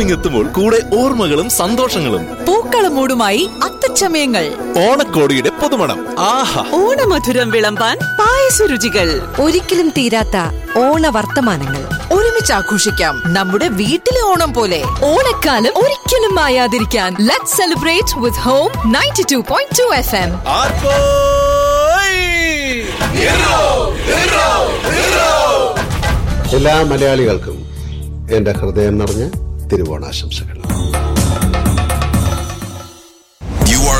ഓണം എത്തുമ്പോൾ കൂടെ ഓർമ്മകളും സന്തോഷങ്ങളും പൂക്കളമൂടുമായി അത്തച്ചമയങ്ങൾ ഓണക്കോടിയുടെ പുതുമണം ആഹാ ഓണമധുരം വിളമ്പാൻ പായസ രുചികൾ ഒരിക്കലും തീരാത്ത ഓണ വർത്തമാനങ്ങൾ ഒരുമിച്ച് ആഘോഷിക്കാം നമ്മുടെ വീട്ടിലെ ഓണം പോലെ ഓണക്കാലം ഒരിക്കലും മായാതിരിക്കാൻ let celebrate with home ninety two point two F M എല്ലാ മലയാളികൾക്കും എന്റെ ഹൃദയം നിറഞ്ഞ തിരുവോണാശംസകൾ